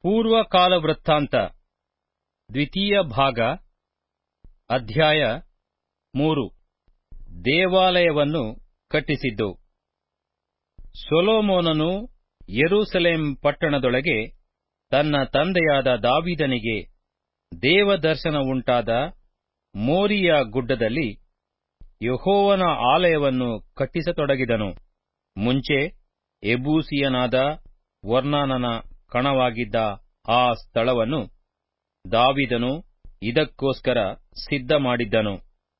ಪೂರ್ವಕಾಲ ವೃತ್ತಾಂತ ದ್ವಿತೀಯ ಭಾಗ ಅಧ್ಯಾಯ ಮೂರು ದೇವಾಲಯವನ್ನು ಕಟ್ಟಿಸಿದ್ದು ಸೊಲೊಮೋನನು ಯೆರೂಸಲೇಮ್ ಪಟ್ಟಣದೊಳಗೆ ತನ್ನ ತಂದೆಯಾದ ದಾವೀದನಿಗೆ ದೇವದರ್ಶನವುಂಟಾದ ಮೋರಿಯ ಗುಡ್ಡದಲ್ಲಿ ಯೆಹೋವನ ಆಲಯವನ್ನು ಕಟ್ಟಿಸತೊಡಗಿದನು ಮುಂಚೆ ಯೆಬೂಸಿಯನಾದ ಒರ್ನಾನನ ಕಣವಾಗಿದ್ದ ಆ ಸ್ಥಳವನ್ನು ದಾವೀದನು ಇದಕ್ಕೋಸ್ಕರ ಸಿದ್ಧಮಾಡಿದ್ದನು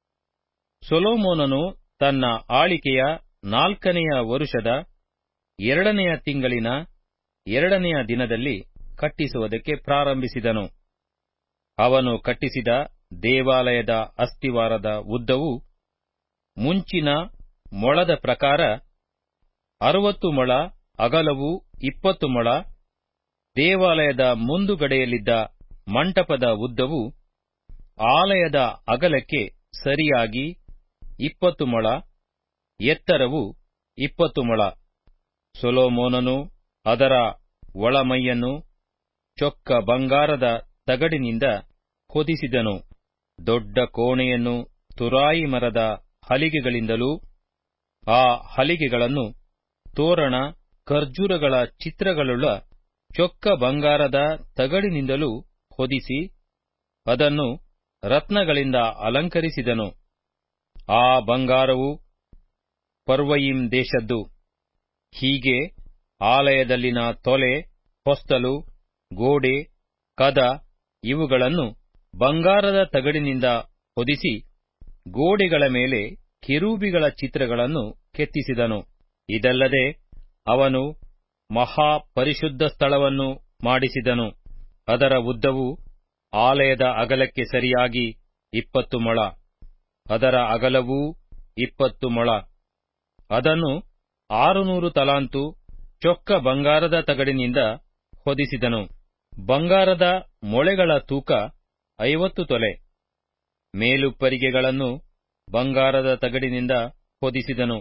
ಸೊಲೊಮೋನನು ತನ್ನ ಆಳಿಕೆಯ ನಾಲ್ಕನೆಯ ವರುಷದ ಎರಡನೆಯ ತಿಂಗಳಿನ ಎರಡನೆಯ ದಿನದಲ್ಲಿ ಕಟ್ಟಿಸುವುದಕ್ಕೆ ಪ್ರಾರಂಭಿಸಿದನು ಅವನು ಕಟ್ಟಿಸಿದ ದೇವಾಲಯದ ಅಸ್ತಿವಾರದ ಉದ್ದವು ಮುಂಚಿನ ಮೊಳದ ಪ್ರಕಾರ ಅರವತ್ತು ಮೊಳ ಅಗಲವು ಇಪ್ಪತ್ತು ಮೊಳ ದೇವಾಲಯದ ಮುಂದುಗಡೆಯಲ್ಲಿದ್ದ ಮಂಟಪದ ಉದ್ದವು ಆಲಯದ ಅಗಲಕ್ಕೆ ಸರಿಯಾಗಿ ಇಪ್ಪತ್ತು ಮೊಳ ಎತ್ತರವು ಇಪ್ಪತ್ತು ಮೊಳ ಸೊಲೊಮೋನನು ಅದರ ಒಳಮೈಯನ್ನು ಚೊಕ್ಕ ಬಂಗಾರದ ತಗಡಿನಿಂದ ಹೊದಿಸಿದನು ದೊಡ್ಡ ಕೋಣೆಯನ್ನು ತುರಾಯಿ ಮರದ ಹಲಿಗೆಗಳಿಂದಲೂ ಆ ಹಲಿಗೆಗಳನ್ನು ತೋರಣ ಖರ್ಜೂರಗಳ ಚಿತ್ರಗಳುಳ್ಳ ಚೊಕ್ಕ ಬಂಗಾರದ ತಗಡಿನಿಂದಲೂ ಹೊದಿಸಿ ಅದನ್ನು ರತ್ನಗಳಿಂದ ಅಲಂಕರಿಸಿದನು ಆ ಬಂಗಾರವು ಪರ್ವಯಿಮ್ ದೇಶದ್ದು ಹೀಗೆ ಆಲಯದಲ್ಲಿನ ತೊಲೆ ಹೊಸ್ತಲು ಗೋಡೆ ಕದ ಇವುಗಳನ್ನು ಬಂಗಾರದ ತಗಡಿನಿಂದ ಹೊದಿಸಿ ಗೋಡೆಗಳ ಮೇಲೆ ಕೆರೂಬಿಗಳ ಚಿತ್ರಗಳನ್ನು ಕೆತ್ತಿಸಿದನು ಇದಲ್ಲದೆ ಅವನು ಮಹಾಪರಿಶುದ್ಧ ಸ್ಥಳವನ್ನು ಮಾಡಿಸಿದನು ಅದರ ಉದ್ದವು ಆಲಯದ ಅಗಲಕ್ಕೆ ಸರಿಯಾಗಿ ಇಪ್ಪತ್ತು ಮೊಳ ಅದರ ಅಗಲವೂ ಇಪ್ಪತ್ತು ಮೊಳ ಅದನ್ನು ಆರುನೂರು ತಲಾಂತು ಚೊಕ್ಕ ಬಂಗಾರದ ತಗಡಿನಿಂದ ಹೊದಿಸಿದನು ಬಂಗಾರದ ಮೊಳೆಗಳ ತೂಕ ಐವತ್ತು ತೊಲೆ ಮೇಲುಪ್ಪರಿಗೆಗಳನ್ನು ಬಂಗಾರದ ತಗಡಿನಿಂದ ಹೊದಿಸಿದನು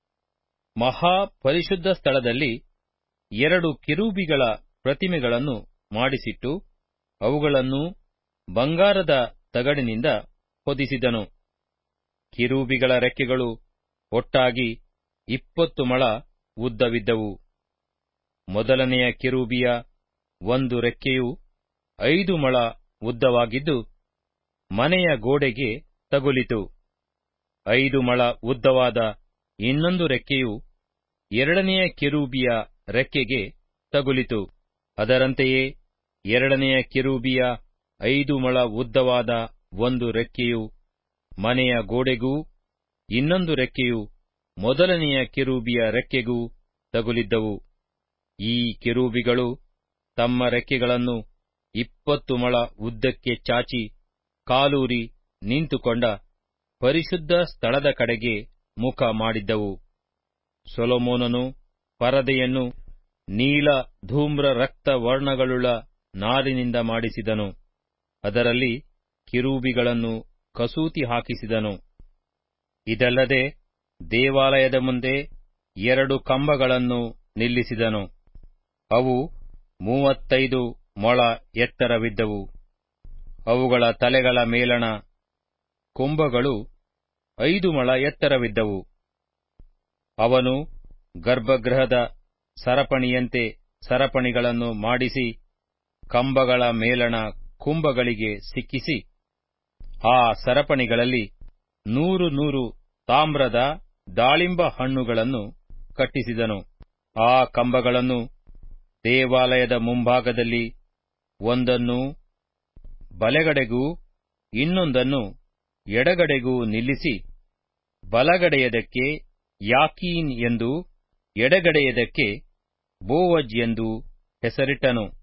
ಮಹಾಪರಿಶುದ್ಧ ಸ್ಥಳದಲ್ಲಿ ಎರಡು ಕಿರೂಬಿಗಳ ಪ್ರತಿಮೆಗಳನ್ನು ಮಾಡಿಸಿಟ್ಟು ಅವುಗಳನ್ನು ಬಂಗಾರದ ತಗಡಿನಿಂದ ಹೊದಿಸಿದನು ಕಿರೂಬಿಗಳ ರೆಕ್ಕೆಗಳು ಒಟ್ಟಾಗಿ ಇಪ್ಪತ್ತು ಮೊಳ ಉದ್ದವಿದ್ದವು ಮೊದಲನೆಯ ಕಿರೂಬಿಯ ಒಂದು ರೆಕ್ಕೆಯು ಐದು ಮೊಳ ಉದ್ದವಾಗಿದ್ದು ಮನೆಯ ಗೋಡೆಗೆ ತಗುಲಿತು ಐದು ಮೊಳ ಉದ್ದವಾದ ಇನ್ನೊಂದು ರೆಕ್ಕೆಯು ಎರಡನೆಯ ಕೆರೂಬಿಯ ರೆಕ್ಕೆಗೆ ತಗುಲಿತು ಅದರಂತೆಯೇ ಎರಡನೆಯ ಕೆರೂಬಿಯ ಐದು ಮೊಳ ಉದ್ದವಾದ ಒಂದು ರೆಕ್ಕೆಯು ಮನೆಯ ಗೋಡೆಗೂ ಇನ್ನೊಂದು ರೆಕ್ಕೆಯು ಮೊದಲನೆಯ ಕೆರೂಬಿಯ ರೆಕ್ಕೆಗೂ ತಗುಲಿದ್ದವು ಈ ಕೆರೂಬಿಗಳು ತಮ್ಮ ರೆಕ್ಕೆಗಳನ್ನು ಇಪ್ಪತ್ತು ಮೊಳ ಉದ್ದಕ್ಕೆ ಚಾಚಿ ಕಾಲೂರಿ ನಿಂತುಕೊಂಡ ಪರಿಶುದ್ಧ ಸ್ಥಳದ ಕಡೆಗೆ ಮುಖ ಮಾಡಿದ್ದವು ಸೊಲೊಮೋನನು ಪರದೆಯನ್ನು ನೀಲ ಧೂಮ್ರ ರಕ್ತ ವರ್ಣಗಳುಳ್ಳ ನಾರಿನಿಂದ ಮಾಡಿಸಿದನು ಅದರಲ್ಲಿ ಕಿರೂಬಿಗಳನ್ನು ಕಸೂತಿ ಹಾಕಿಸಿದನು ಇದಲ್ಲದೆ ದೇವಾಲಯದ ಮುಂದೆ ಎರಡು ಕಂಬಗಳನ್ನು ನಿಲ್ಲಿಸಿದನು ಅವು ಮೂವತ್ತೈದು ಮೊಳ ಎತ್ತರವಿದ್ದವು ಅವುಗಳ ತಲೆಗಳ ಮೇಲಣ ಕೊಂಬಗಳು ಐದು ಮೊಳ ಎತ್ತರವಿದ್ದವು ಅವನು ಗರ್ಭಗೃಹದ ಸರಪಣಿಯಂತೆ ಸರಪಣಿಗಳನ್ನು ಮಾಡಿಸಿ ಕಂಬಗಳ ಮೇಲಣ ಕುಂಭಗಳಿಗೆ ಸಿಕ್ಕಿಸಿ ಆ ಸರಪಣಿಗಳಲ್ಲಿ ನೂರು ನೂರು ತಾಮ್ರದ ದಾಳಿಂಬ ಹಣ್ಣುಗಳನ್ನು ಕಟ್ಟಿಸಿದನು ಆ ಕಂಬಗಳನ್ನು ದೇವಾಲಯದ ಮುಂಭಾಗದಲ್ಲಿ ಒಂದನ್ನು ಬಲೆಗಡೆಗೂ ಇನ್ನೊಂದನ್ನು ಎಡಗಡೆಗೂ ನಿಲ್ಲಿಸಿ ಬಲಗಡೆಯದಕ್ಕೆ ಯಾಕೀನ್ ಎಂದು ಎಡಗಡೆಯದಕ್ಕೆ ಬೋವಜ್ ಎಂದು ಹೆಸರಿಟ್ಟನು